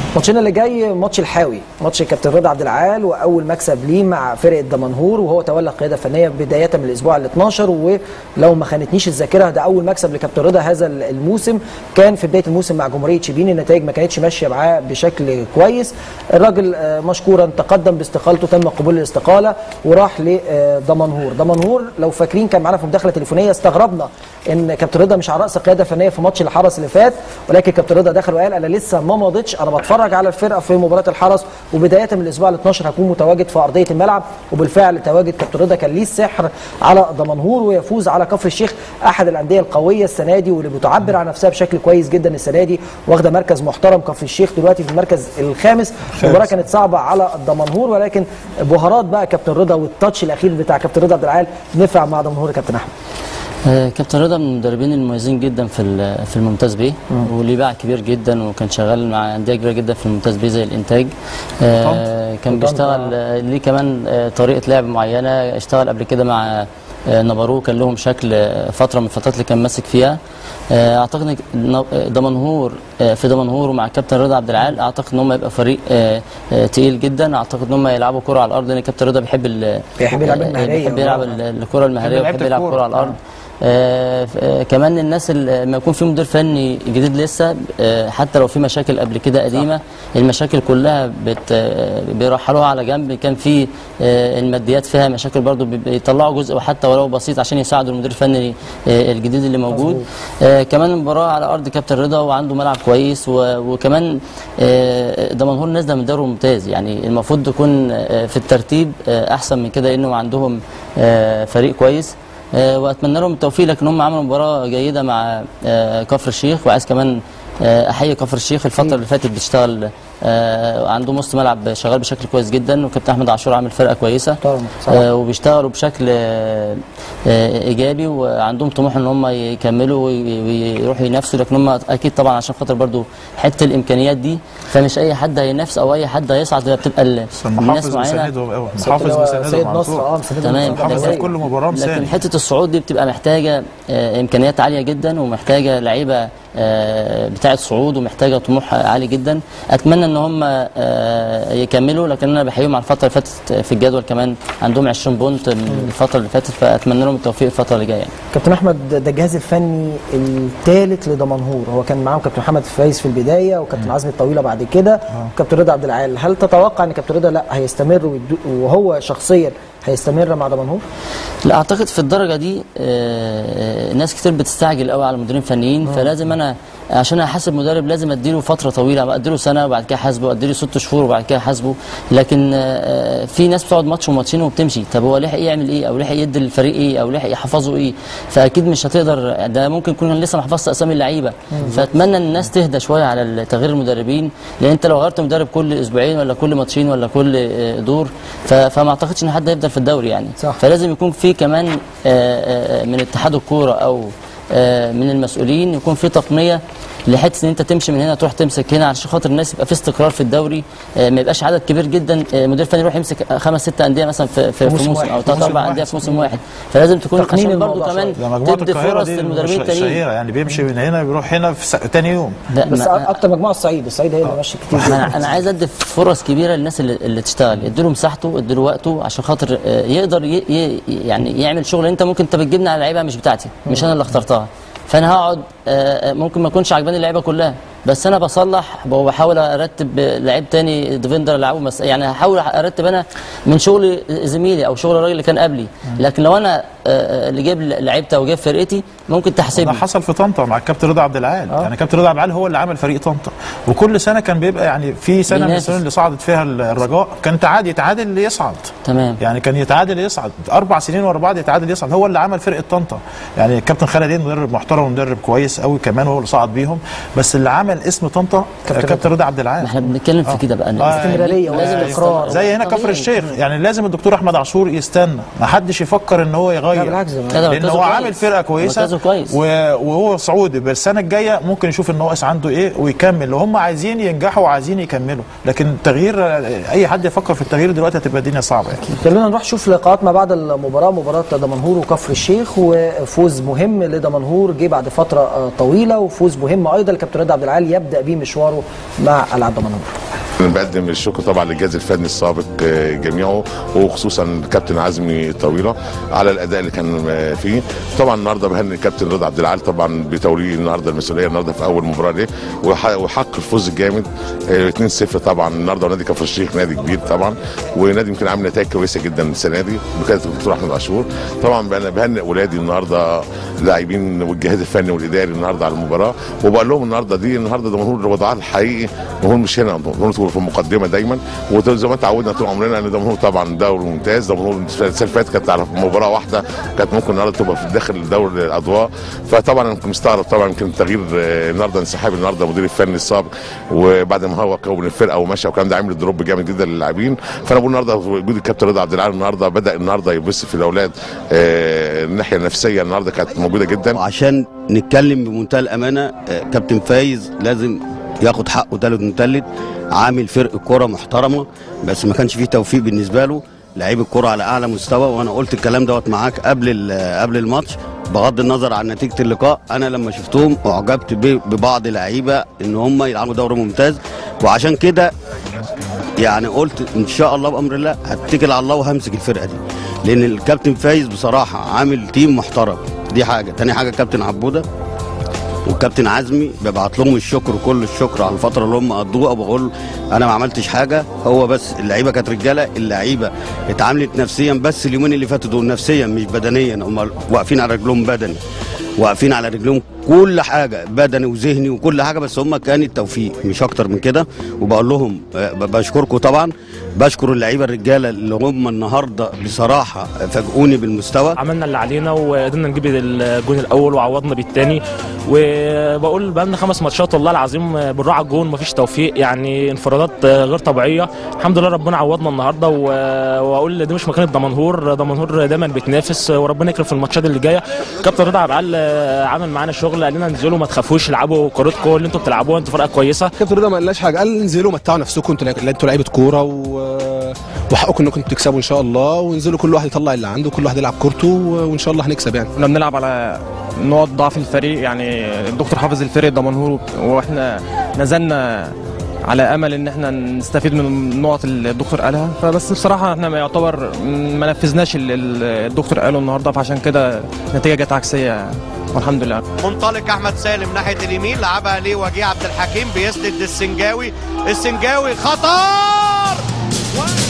ماتشنا اللي جاي ماتش الحاوي ماتش كابتن رضا عبد العال واول مكسب ليه مع فرقه دمنهور وهو تولى القياده الفنيه بدايه من الاسبوع ال 12 ولو ما خانتنيش الذاكره ده اول مكسب لكابتن رضا هذا الموسم كان في بدايه الموسم مع جمهوريه شبين النتائج ما كانتش ماشيه معاه بشكل كويس الراجل آه، مشكورا تقدم باستقالته تم قبول الاستقاله وراح لدمنهور دمنهور لو فاكرين كان معانا في مداخله تليفونيه استغربنا ان كابتن رضا مش على راس القياده الفنيه في ماتش الحرس اللي فات ولكن كابتن رضا دخل وقال انا لسه ما مضيتش انا بتفرج على الفرقه في مباراه الحرس وبدايه من الاسبوع ال 12 هكون متواجد في ارضيه الملعب وبالفعل تواجد كابتن رضا كان ليه السحر على دمنهور ويفوز على كفر الشيخ احد الانديه القويه السنه دي واللي بتعبر عن نفسها بشكل كويس جدا السنه دي واخده مركز محترم كفر الشيخ دلوقتي في المركز الخامس المباراه كانت صعبه على دمنهور ولكن بهارات بقى كابتن رضا والتاتش الاخير بتاع كابتن رضا عبد العال نفع مع دمنهور يا كابتن احمد آه، كابتن رضا من المدربين المميزين جدا في ال- في الممتاز بيه وليه باع كبير جدا وكان شغال مع انديه كبيره جدا في الممتاز بيه زي الانتاج آه، كان طنطا. بيشتغل آه، ليه كمان آه، طريقه لعب معينه اشتغل قبل كده مع آه، نبارو كان لهم شكل آه، فتره من الفترات اللي كان ماسك فيها آه، اعتقد إن ن- دمنهور آه، في دمنهور ومع الكابتن رضا عبد العال اعتقد ان هم يبقى فريق آه، آه، تقيل جدا اعتقد ان هم يلعبوا كره على الارض لان الكابتن رضا بيحب ال- بيحب يلعب آه، المهارية بيحب يلعب والله. ال- الكره المهاريه لعيبة وبيحب يلعب الكورة. كره على الارض آه، ف- آه، كمان الناس اللي لما يكون في مدير فني جديد لسه آه، حتى لو في مشاكل قبل كده قديمه المشاكل كلها بت آه، بيرحلوها على جنب كان في آه، الماديات فيها مشاكل برضو بي- بيطلعوا جزء حتى ولو بسيط عشان يساعدوا المدير الفني آه، الجديد اللي موجود آه، كمان المباراه على ارض كابتن رضا وعنده ملعب كويس و- وكمان آه، دمنهور نازله من دوري ممتاز يعني المفروض تكون آه، في الترتيب آه، احسن من كده لانه عندهم آه، فريق كويس آه، واتمنى لهم التوفيق لكن هم عملوا مباراه جيده مع آه، كفر الشيخ وعايز كمان آه، احيي كفر الشيخ الفتره اللي فاتت بتشتغل آه، عندهم وسط ملعب شغال بشكل كويس جدا وكابتن احمد عاشور عامل فرقه كويسه محترم، صح. آه، وبيشتغلوا بشكل آه، آه، ايجابي وعندهم طموح ان هم يكملوا وي- ويروحوا ينافسوا لكن هم اكيد طبعا عشان خاطر برضو حته الامكانيات دي فمش اي حد هينافس او اي حد هيصعد بتبقى ال- بس المحافظ معينة مساندهم قوي اللي المحافظ هو مساندهم سيد على نصر طول. اه مساندهم تمام المحافظ لكن- في كل مباراه لكن مساند حته الصعود دي بتبقى محتاجه آه، امكانيات عاليه جدا ومحتاجه لعيبه آه، بتاعه صعود ومحتاجه طموح عالي جدا اتمنى ان هم آه، يكملوا لكن انا بحييهم على الفتره اللي فاتت في الجدول كمان عندهم 20 بونت من الفتره اللي فاتت فاتمنى لهم التوفيق الفتره اللي جايه يعني. كابتن احمد ده الجهاز الفني الثالث لدمنهور هو كان معاهم كابتن محمد فايز في البدايه وكابتن عزمي الطويله بعد كده وكابتن رضا عبد العال هل تتوقع ان كابتن رضا لا هيستمر ويدو- وهو شخصيا هيستمر مع دمنهور لا اعتقد في الدرجه دي آه، ناس كتير بتستعجل قوي على المديرين الفنيين فلازم انا عشان احاسب مدرب لازم اديله فتره طويله اديله سنه وبعد كده احاسبه اديله ست شهور وبعد كده احاسبه لكن آه، في ناس بتقعد ماتش وماتشين وبتمشي طب هو لحق يعمل ايه او لحق يدي للفريق ايه او لحق يحفظه ايه فاكيد مش هتقدر ده ممكن يكون لسه ما حفظش اسامي اللعيبه فاتمنى ان الناس تهدى شويه على تغيير المدربين لان انت لو غيرت مدرب كل اسبوعين ولا كل ماتشين ولا كل آه، دور ف- فما اعتقدش ان حد هيفضل في الدوري يعني صح. فلازم يكون في كمان آه، آه، من اتحاد الكوره او آه، من المسؤولين يكون في تقنيه لحته ان انت تمشي من هنا تروح تمسك هنا عشان خاطر الناس يبقى في استقرار في الدوري آه، ما يبقاش عدد كبير جدا آه، مدير فني يروح يمسك خمس ست انديه مثلا في في, في موسم موسم واحد. او ثلاث موسم اربع واحد. انديه في موسم واحد فلازم تكون تقنين عشان برضه الموضوع كمان ده مجموعه تدي القاهره فرص دي للمدربين مش التانيين شهيره يعني بيمشي من هنا بيروح هنا في س- تاني يوم لا، بس ما- اكتر مجموعه الصعيد الصعيد هي اللي ماشيه كتير ما انا انا عايز ادي فرص كبيره للناس اللي, اللي تشتغل اديله مساحته اديله وقته عشان خاطر آه، يقدر ي... ي... يعني يعمل شغل انت ممكن انت بتجيبني على لعيبه مش بتاعتي مش انا اللي اخترتها فانا هقعد آه، آه، ممكن ما اكونش عجباني اللعيبه كلها بس انا بصلح وبحاول ارتب لعيب تاني ديفندر العبه مس... يعني هحاول ارتب انا من شغل زميلي او شغل الراجل اللي كان قبلي لكن لو انا آه، آه، اللي جايب لعيبتي او جايب فرقتي ممكن ده تحسبني حصل في طنطا مع الكابتن رضا عبد العال يعني كابتن رضا عبد العال هو اللي عمل فريق طنطا وكل سنه كان بيبقى يعني في سنه من بينافس. السنين اللي صعدت فيها الرجاء كان تعادل يتعادل اللي يصعد تمام يعني كان يتعادل يصعد اربع سنين ورا بعض يتعادل يصعد هو اللي عمل فرقه طنطا يعني الكابتن خالد مدرب محترم ومدرب كويس قوي كمان هو اللي صعد بيهم بس اللي عمل اسم طنطا كابتن كابتن رضا عبد العال ما احنا بنتكلم في كده بقى آه. استمرارية لازم واستقرار. يستمر. زي هنا كفر طبيعي. الشيخ يعني لازم الدكتور احمد عاشور يستنى ما حدش يفكر ان هو لا يغير بالعكس ده كده لان مركزه هو كويس. عامل فرقه كويسه مركزه كويس. و- وهو صعودي بس السنه الجايه ممكن يشوف الناقص عنده ايه ويكمل لو هم عايزين ينجحوا وعايزين يكملوا لكن التغيير اي حد يفكر في التغيير دلوقتي هتبقى الدنيا صعبه يعني خلونا نروح نشوف لقاءات ما بعد المباراه مباراه دمنهور وكفر الشيخ وفوز مهم لدمنهور جه بعد فتره آه، طويله وفوز مهم ايضا الكابتن رضا عبد العال يبدا بيه مشواره مع العاب دمنهور أنا بقدم الشكر طبعا للجهاز الفني السابق آه، جميعه وخصوصا الكابتن عزمي طويله على الاداء اللي كان آه، فيه طبعا النهارده بهني الكابتن رضا عبد العال طبعا بتوليه النهارده المسؤوليه النهارده في اول مباراه ليه وح- وحق الفوز الجامد آه، 2-0 طبعا النهارده ونادي كفر الشيخ نادي كبير طبعا ونادي يمكن عامل نتائج كويسه جدا السنه دي بقياده الدكتور احمد عاشور طبعا بقى- بهنئ اولادي النهارده لاعبين والجهاز الفني والاداري النهارده على المباراه وبقول لهم النهارده دي النهارده دمنهور وضعها الحقيقي دمنهور مش هنا دمنهور تبقى في المقدمه دايما وزي ما اتعودنا طول عمرنا ان دمنهور طبعا دوري ممتاز دمنهور السنه اللي فاتت كانت على مباراه واحده كانت ممكن النهارده تبقى في داخل دوري الاضواء فطبعا انا كنت مستغرب طبعا يمكن تغيير آه، النهارده انسحاب النهارده المدير الفني السابق وبعد ما هو كون الفرقه ومشى والكلام ده عامل دروب جامد جدا للاعبين فانا بقول النهارده وجود الكابتن رضا عبد العال النهارده بدا النهارده يبص في الاولاد آه، الناحيه النفسيه النهارده كانت موجوده جدا وعشان نتكلم بمنتهى الامانه آه، كابتن فايز لازم ياخد حقه تالت ومتلت عامل فرق كوره محترمه بس ما كانش فيه توفيق بالنسبه له لعيب الكوره على اعلى مستوى وانا قلت الكلام دوت معاك قبل ال- قبل الماتش بغض النظر عن نتيجه اللقاء انا لما شفتهم اعجبت ب- ببعض لعيبه ان هم يلعبوا دوري ممتاز وعشان كده يعني قلت ان شاء الله بامر الله هتكل على الله وهمسك الفرقه دي لان الكابتن فايز بصراحه عامل تيم محترم دي حاجه تاني حاجه كابتن عبوده والكابتن عزمي ببعت لهم الشكر كل الشكر على الفتره اللي هم قضوها وبقول انا ما عملتش حاجه هو بس اللعيبه كانت رجاله اللعيبه اتعاملت نفسيا بس اليومين اللي فاتوا دول نفسيا مش بدنيا هم واقفين على رجلهم بدني واقفين على رجلهم كل حاجه بدني وذهني وكل حاجه بس هم كان التوفيق مش اكتر من كده وبقول لهم آه، ب- بشكركم طبعا بشكر اللعيبه الرجاله اللي هم النهارده بصراحه فاجئوني بالمستوى عملنا اللي علينا وقدرنا نجيب الجون الاول وعوضنا بالتاني وبقول بقى لنا خمس ماتشات والله العظيم بنروح على الجون مفيش توفيق يعني انفرادات غير طبيعيه الحمد لله ربنا عوضنا النهارده و- واقول دي مش مكان الدمنهور دمنهور دايما بتنافس وربنا يكرم في الماتشات اللي جايه كابتن رضا عبد العال عمل معانا شغل قال لنا انزلوا ما تخافوش العبوا كورتكم اللي انتوا بتلعبوها انتوا فرقه كويسه كابتن رضا ما قالناش حاجه قال انزلوا متعوا نفسكم انتوا لعيبة- انتوا لعيبه كوره و... وحقكم انكم تكسبوا ان شاء الله وانزلوا كل واحد يطلع اللي عنده كل واحد يلعب كورته و- وان شاء الله هنكسب يعني كنا بنلعب على نقط ضعف الفريق يعني الدكتور حافظ الفريق دمنهور واحنا نزلنا على امل ان احنا نستفيد من النقط اللي الدكتور قالها فبس بصراحه احنا ما يعتبر ما نفذناش اللي الدكتور قاله النهارده فعشان كده النتيجه جت عكسيه والحمد لله منطلق احمد سالم ناحيه اليمين لعبها ليه وجيه عبد الحكيم بيسند السنجاوي السنجاوي خطر و...